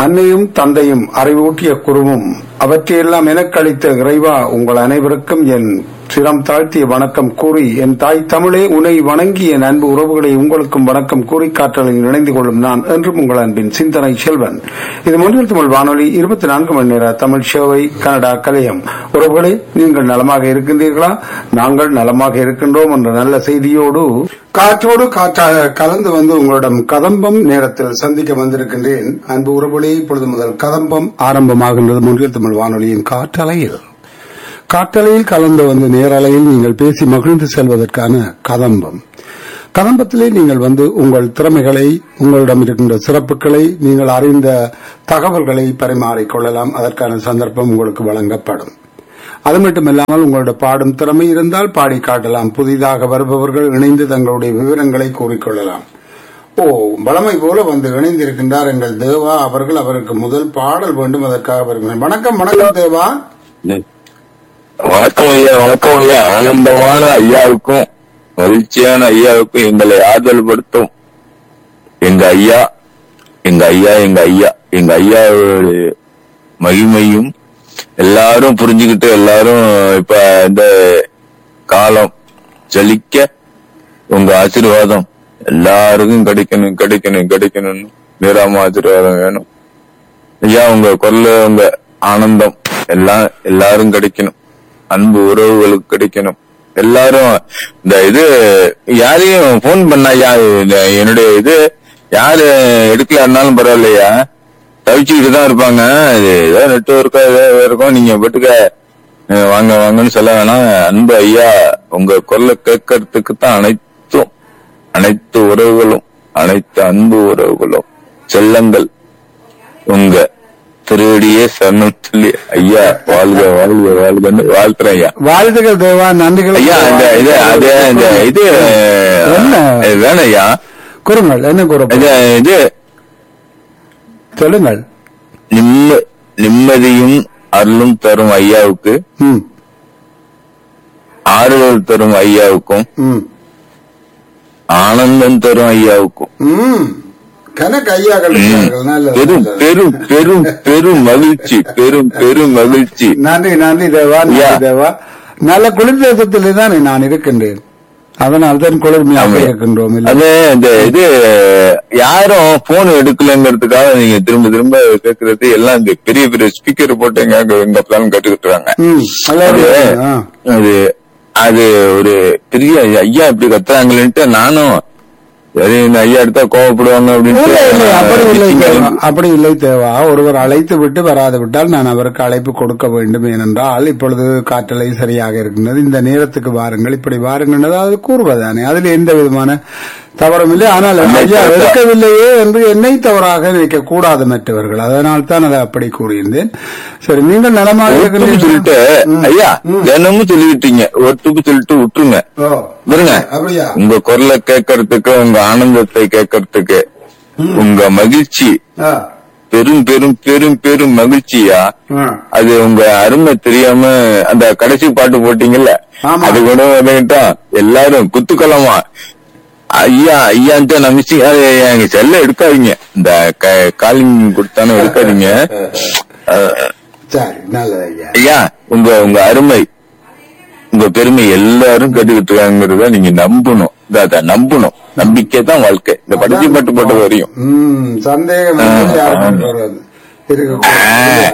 அன்னையும் தந்தையும் அறிவூட்டிய குருவும் அவற்றையெல்லாம் எனக்களித்த இறைவா உங்கள் அனைவருக்கும் என் சிரம் தாழ்த்திய வணக்கம் கூறி என் தாய் தமிழே உன்னை வணங்கி என் அன்பு உறவுகளை உங்களுக்கும் வணக்கம் கூறி காற்றலில் இணைந்து கொள்ளும் நான் என்றும் உங்கள் அன்பின் சிந்தனை செல்வன் இது மொழியில் தமிழ் வானொலி இருபத்தி நான்கு மணி நேர தமிழ் சேவை கனடா கலையம் உறவுகளே நீங்கள் நலமாக இருக்கின்றீர்களா நாங்கள் நலமாக இருக்கின்றோம் என்ற நல்ல செய்தியோடு காற்றோடு காற்றாக கலந்து வந்து உங்களிடம் கதம்பம் நேரத்தில் சந்திக்க வந்திருக்கின்றேன் அன்பு உறவுகளே இப்பொழுது முதல் கதம்பம் ஆரம்பமாகின்றது மொழியில் தமிழ் வானொலியின் காற்றலையில் காற்றலையில் கலந்து வந்து நேரலையில் நீங்கள் பேசி மகிழ்ந்து செல்வதற்கான கதம்பம் கதம்பத்திலே நீங்கள் வந்து உங்கள் திறமைகளை உங்களிடம் இருக்கின்ற சிறப்புகளை நீங்கள் அறிந்த தகவல்களை பரிமாறிக்கொள்ளலாம் அதற்கான சந்தர்ப்பம் உங்களுக்கு வழங்கப்படும் அது மட்டுமில்லாமல் உங்களுடைய பாடும் திறமை இருந்தால் பாடி காட்டலாம் புதிதாக வருபவர்கள் இணைந்து தங்களுடைய விவரங்களை கூறிக்கொள்ளலாம் ஓ பழமை போல வந்து இணைந்திருக்கின்றார் எங்கள் தேவா அவர்கள் அவருக்கு முதல் பாடல் வேண்டும் அதற்காக வருகிறேன் வணக்கம் வணக்கம் தேவா வணக்கம் ஐயா வணக்கம் ஐயா ஆனந்தமான ஐயாவுக்கும் மகிழ்ச்சியான ஐயாவுக்கும் எங்களை ஆதரவுபடுத்தும் எங்க ஐயா எங்க ஐயா எங்க ஐயா எங்க ஐயாவுடைய மகிமையும் எல்லாரும் புரிஞ்சுக்கிட்டு எல்லாரும் இப்ப இந்த காலம் ஜலிக்க உங்க ஆசீர்வாதம் எல்லாருக்கும் கிடைக்கணும் கிடைக்கணும் கிடைக்கணும்னு மீராம ஆசீர்வாதம் வேணும் ஐயா உங்க குரல் உங்க ஆனந்தம் எல்லாம் எல்லாரும் கிடைக்கணும் அன்பு உறவுகளுக்கு கிடைக்கணும் எல்லாரும் இந்த இது யாரையும் போன் பண்ணாயா என்னுடைய இது யாரு எடுக்கலான்னாலும் பரவாயில்லையா தவிச்சுக்கிட்டு தான் இருப்பாங்க இது ஏதோ நெட்ஒர்க்கா ஏதோ இருக்கும் நீங்க பட்டுக்க அஹ், வாங்க வாங்கன்னு சொல்ல வேணாம் அன்பு ஐயா உங்க குரலை கேட்கறதுக்கு தான் அனைத்தும் அனைத்து உறவுகளும் அனைத்து அன்பு உறவுகளும் செல்லங்கள் உங்க திருவடியே சரணம் சொல்லி ஐயா வாழ்க வாழ்க வாழ்கன்னு வாழ்த்துறேன் ஐயா வாழ்த்துக்கள் தேவா நன்றிகள் ஐயா இந்த இது அது இந்த இது என்ன? இது வேணும் ஐயா கூறுங்கள் என்ன கூற இது இது சொல்லுங்கள் நிம்ம நிம்மதியும் அருளும் தரும் ஐயாவுக்கு ம் ஆறுதல் தரும் ஐயாவுக்கும் ம் ஆனந்தம் தரும் ஐயாவுக்கும் ம் கணக்கு ஐயா கழிச்சார்கள் நல்லது பெரும் நல்லது. பெரும் பெரும் பெரும் மகிழ்ச்சி பெரும் பெரும் மகிழ்ச்சி நன்றி நன்றி தேவா நன்றி ஐயா. தேவா நல்ல குளிர் தேசத்திலே தான் நான் இருக்கின்றேன் அதனால் தான் குளிர்மையாக ஆமா. இருக்கின்றோம் இல்லை அது இந்த இது யாரும் போன் எடுக்கலங்கிறதுக்காக நீங்க திரும்ப திரும்ப கேக்குறது எல்லாம் இந்த பெரிய பெரிய ஸ்பீக்கர் போட்டு எங்க எங்க பிளான் கட்டுக்கிட்டு இருக்காங்க ம் அதாவது, அது ஆ. அது அது ஒரு பெரிய ஐயா இப்படி கத்துறாங்களேன்ட்டு நானும் சரி இந்த ஐயா எடுத்தா கோவப்படுவாங்க இல்லை, இல்லை, அப்படி இல்லை தேவா. அப்படின்ட்டு அப்படி இல்லை தேவா ஒருவர் அழைத்து விட்டு வராது விட்டால் நான் அவருக்கு அழைப்பு கொடுக்க வேண்டும் ஏனென்றால் இப்பொழுது காற்றலை சரியாக இருக்கின்றது இந்த நேரத்துக்கு வாருங்கள் இப்படி வாருங்கள் அதாவது கூறுவதானே அதில் எந்த விதமான தவறும் இல்லை ஆனால் ஐயா எடுக்கவில்லையே என்று என்னை தவறாக நினைக்க கூடாது மற்றவர்கள் அதனால் தான் அதை அப்படி கூறியிருந்தேன் சரி நீங்கள் நலமாக ஒரு துப்பு சொல்லிட்டு ம். ஐயா ம். தினமும் சொல்லிக்கிட்டீங்க ஒரு துப்பு சொல்லிட்டு விட்டுருங்க ஓ, விடுங்க அப்படியா உங்க குரலை கேட்கறதுக்கு உங்க ஆனந்தத்தை கேட்கறதுக்கு ம். உங்க மகிழ்ச்சி ஆ, பெரும் பெரும் பெரும் பெரும் மகிழ்ச்சியா ஆ. அது உங்க அருமை தெரியாம அந்த கடைசி பாட்டு போட்டீங்கல்ல ஆமா. அது கூட வந்துட்டா எல்லாரும் குத்துக்கலமா ஐயா ஐயான்ட்டு நம்பிச்சு அது எங்க செல்ல எடுக்காதீங்க இந்த காலிங் கொடுத்தானே எடுக்காதீங்க அஹ், சரி நல்லது ஐயா ஐயா உங்க உங்க அருமை உங்க பெருமை எல்லாரும் கேட்டுக்கிட்டு இருக்காங்கிறத நீங்க நம்பணும் இத- அத நம்பணும் நம்பிக்கை தான் வாழ்க்கை இந்த படிச்சு பாட்டு போட்ட வரையும் ம் சந்தேகம் இல்லை, ஆ, யாருக்கும் ஆ. வராது. இருக்கக்கூடாது.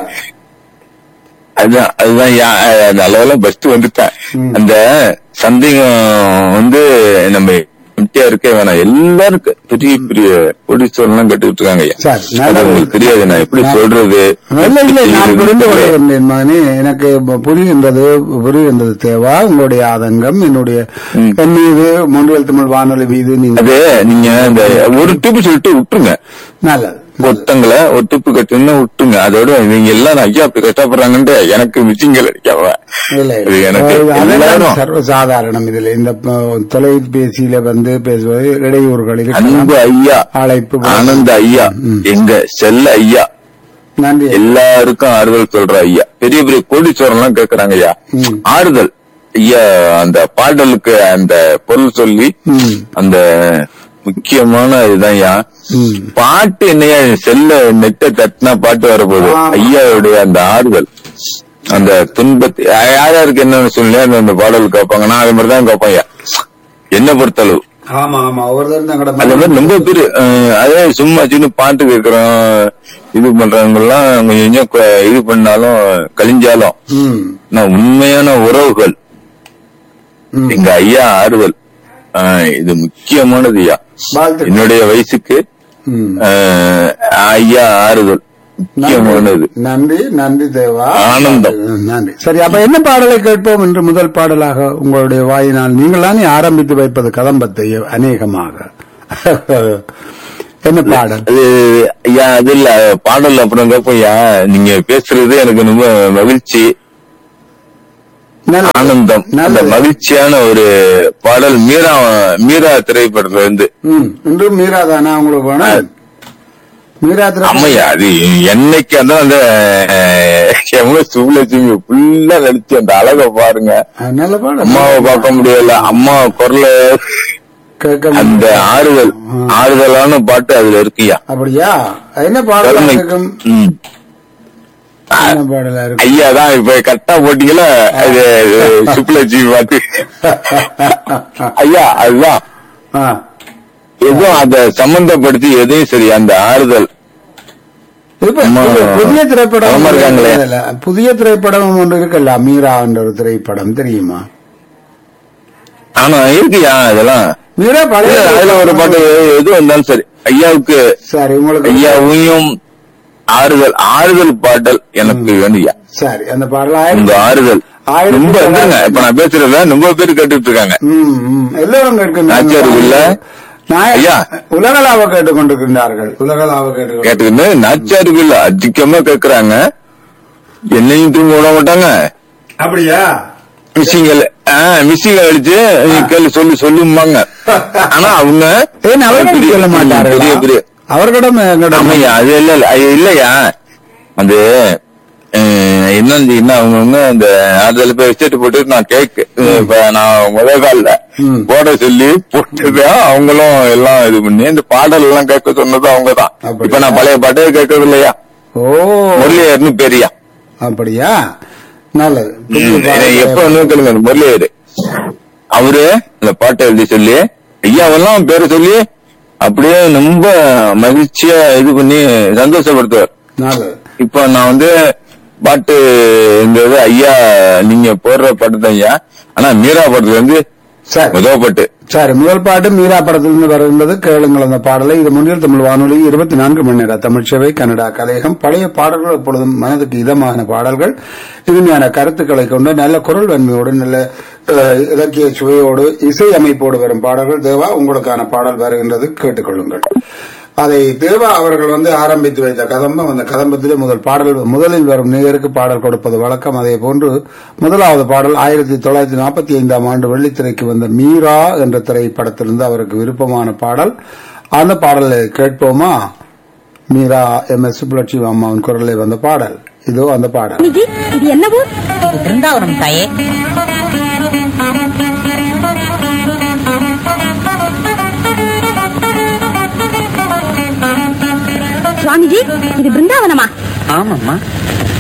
அதுதான் அதுதான் யா- நல்லவேளை பஸ்ட் வந்துட்டேன் ம். அந்த சந்தேகம் வந்து நம்ம எம்டியா இருக்கே வேணாம் எல்லாருக்கும் பெரிய பெரிய கோடீஸ்வரன் கட்டுக்கிட்டு இருக்காங்க ஐயா. சரி, நல்லது. அது உங்களுக்கு தெரியாது நான் எப்படி நான்- சொல்றது இல்லை இல்லை நான் எப்படி புரிந்து செய்யறது? கொள்கின்றேன் மகனே எனக்கு இப்ப புரிகின்றது புரிகின்றது தேவா உங்களுடைய ஆதங்கம் என்னுடைய ம். என் மீது மொழியல் தமிழ் வானொலி மீது நீங்க அது நீங்க அந்த ஒரு டிப்பு சொல்லிட்டு விட்டுருங்க நல்லது ஒருத்தங்களை ஒரு டிப்பு கட்டுன்னு விட்டுருங்க அதோட நீங்க எல்லாம் ஐயா அப்படி கஷ்டப்படுறாங்கன்ட்டு எனக்கு மிச்சிங்கள் அடிக்காம இல்லை இது எனக்கு அதெல்லாம் எல்லாரும் சர்வசாதாரணம் இதுல இந்த ப- தொலைபேசியில வந்து பேசுவது இடையூறுகள் இருக்கலாம் அன்பு ஐயா அழைப்பு ஆனந்த ஐயா ம். எங்க செல்ல ஐயா நன்றி எல்லாருக்கும் ஆறுதல் சொல்ற ஐயா பெரிய பெரிய கோடீஸ்வரம் எல்லாம் கேக்குறாங்க ஐயா ம். ஆறுதல் ஐயா அந்த பாடலுக்கு அந்த பொருள் சொல்லி ம். அந்த முக்கியமான இதுதான்யா ம். பாட்டு என்னையா செல்ல நெட்டை தட்டினா பாட்டு வரப்போகுது ஆமா. ஐயாவுடைய அந்த ஆறுதல் அந்த துன்பத்தை யா- யார் யாருக்கு என்னன்னு சொல்லி அந்த அந்த பாடல் கேட்பாங்க நான் அது மாதிரி தான் கேட்பேன் ஐயா என்ன பொறுத்தளவு ஆமா ஆமா ஒருத்தர் தங்கட அந்த மாதிரி ரொம்ப பேரு அஹ், அதே சும்மா சின்ன பாட்டு கேட்கறோம் இது பண்றவங்க எல்லாம் கொஞ்சம் கொஞ்சம் க- இது பண்ணாலும் கழிஞ்சாலும் ம் நான் உண்மையான உறவுகள் ம். எங்க ஐயா ஆறுதல் அஹ், இது முக்கியமானது ஐயா வாழ்த்துக்கள் என்னுடைய வயசுக்கு ம். அஹ், ஐயா ஆறுதல் முக்கியமானது நன்றி நன்றி தேவா ஆனந்தம். நன்றி சரி அப்ப என்ன பாடலை கேட்போம் என்று முதல் பாடலாக உங்களுடைய வாயினால் நீங்கள் தானே ஆரம்பித்து வைப்பது கதம்பத்தை அநேகமாக என்ன பாடல் அது ஐயா அது இல்ல பாடல் அப்புறம் கேட்போம் ஐயா நீங்க பேசுறது எனக்கு ரொம்ப மகிழ்ச்சி நல்ல- ஆனந்தம் அந்த நல்லது. மகிழ்ச்சியான ஒரு பாடல் மீரா மீரா திரைப்படத்துல இருந்து ம் இன்றும் மீரா தானா உங்களுக்கு வேணும் மீரா திரை- அம்மையா அது என்னைக்கு அந்த அந்த எவ்வளவு சுப்லட்சுமி ஃபுல்லா நடிச்சு அந்த அழகை பாருங்க ஆ, நல்ல பாடல் அம்மாவை பார்க்க முடியல அம்மா குரல கேட்க அந்த முடியும். ஆறுதல் ஆறுதலான பாட்டு அதுல இருக்குயா அப்படியா என்ன பாடலா கருணை. இருக்கும் ம். என்ன பாடலா இருக்கும் ஐயா தான் இப்ப கரெக்டா போட்டீங்களா அது சுப்லட்சுமி பாட்டு ஐயா அதுதான் ஆ, எதுவும் அத சம்பந்தப்படுத்தி எதையும் சரி அந்த ஆறுதல் இப்ப அம்மா, புது- புதிய திரைப்படம் அம்மா இருக்காங்களே. இல்ல, புதிய திரைப்படம் ஒன்று இருக்குல்ல மீரா என்ற ஒரு திரைப்படம் தெரியுமா ஆனா இருக்குயா அதெல்லாம் மீரா பழைய அதுல ஒரு பாட்டு எது வந்தாலும் சரி ஐயாவுக்கு சரி உங்களுக்கு ஐயாவையும் ஆறுதல் ஆறுதல் பாடல் எனக்கு வேணும்யா சரி அந்த பாடல் உங்க ஆயிரத்தி ஆறுதல் ஆயிரத்தி ரொம்ப தொள்ளாயிரத்தி- இருங்க இப்ப நான் பேசுறத ரொம்ப பேர் கேட்டுட்டு இருக்காங்க ம், ம். எல்லோரும் நாச்சியார் கேட்கின்றார்கள் இல்ல? நான் ஐயா. உலகளாவ கேட்டுக் கொண்டிருக்கின்றார்கள் உலகளாவ கேட்டுக் கேட்டுக்கிட்டு நச்சாருக்கு இல்ல அதிகமா கேக்குறாங்க என்னையும் தூங்க விட மாட்டாங்க அப்படியா மிஸ்ஸிங்கள் மிஸ்ஸிங்க அடிச்சு நீ கேள்வி சொல்லி சொல்லுமாங்க ஆனா அவங்க ஏன் அவர்கள் பெரிய- சொல்ல மாட்டார்கள் பெரிய பெரிய அவர்களிடம் எங்களிடம் ஆமையா அது இல்ல இல்ல அது இல்லையா அது அஹ், என்னன்னு என்ன அவங்கவுங்க அந்த அதுல போய் வச்சுட்டு போட்டு நான் கேக்கு இப்ப நான் முதல் காலில் ம். போட சொல்லி போட்டது அவங்களும் எல்லாம் இது பண்ணி இந்த பாடல் எல்லாம் கேட்க சொன்னது அவங்கதான் அப்படியா? இப்ப நான் பழைய பாட்டே கேட்கறது இல்லையா ஓ முரளியர்னு பேரியா அப்படியா நல்லது ம், இதை எப்ப வேணும் கேளுங்க முரளியர் அவரு இந்த பாட்டை எழுதி சொல்லி ஐயாவெல்லாம் பேரை சொல்லி அப்படியே ரொம்ப மகிழ்ச்சியா இது பண்ணி சந்தோஷப்படுத்துவார் நல்லது இப்ப நான் வந்து பாட்டு இந்த இது ஐயா நீங்க போடுற பாட்டு தான் ஐயா ஆனா மீரா பாட்டுல வந்து சரி முதல் பாட்டு சரி முதல் பாட்டு மீரா படத்திலிருந்து வருகின்றது கேளுங்கள் அந்த பாடலை இது முன்னில் தமிழ் வானொலி இருபத்தி நான்கு மணி நேர தமிழ் சேவை கனடா கலையகம் பழைய பாடல்கள் எப்பொழுதும் மனதுக்கு இதமான பாடல்கள் இனிமையான கருத்துக்களை கொண்டு நல்ல குரல் வன்மையோடு நல்ல அஹ், இலக்கிய சுவையோடு இசை அமைப்போடு வரும் பாடல்கள் தேவா உங்களுக்கான பாடல் வருகின்றது கேட்டுக்கொள்ளுங்கள் அதை தேவா அவர்கள் வந்து ஆரம்பித்து வைத்த கதம்பம் அந்த கதம்பத்திலே முதல் பாடல் முதலில் வரும் நேயருக்கு பாடல் கொடுப்பது வழக்கம் அதே போன்று முதலாவது பாடல் ஆயிரத்தி தொள்ளாயிரத்தி நாற்பத்தி ஐந்தாம் ஆண்டு வெள்ளித்திரைக்கு வந்த மீரா என்ற திரைப்படத்திலிருந்து அவருக்கு விருப்பமான பாடல் அந்த பாடலை கேட்போமா மீரா எம் எஸ் சுப்புலட்சுமி அம்மாவின் குரலில் வந்த பாடல் இதோ அந்த பாடல் நிஜி இது என்ன ஊர் இது பிருந்தாவனம் தாயே சுவாமிஜி இது பிருந்தாவனமா ஆமாம்மா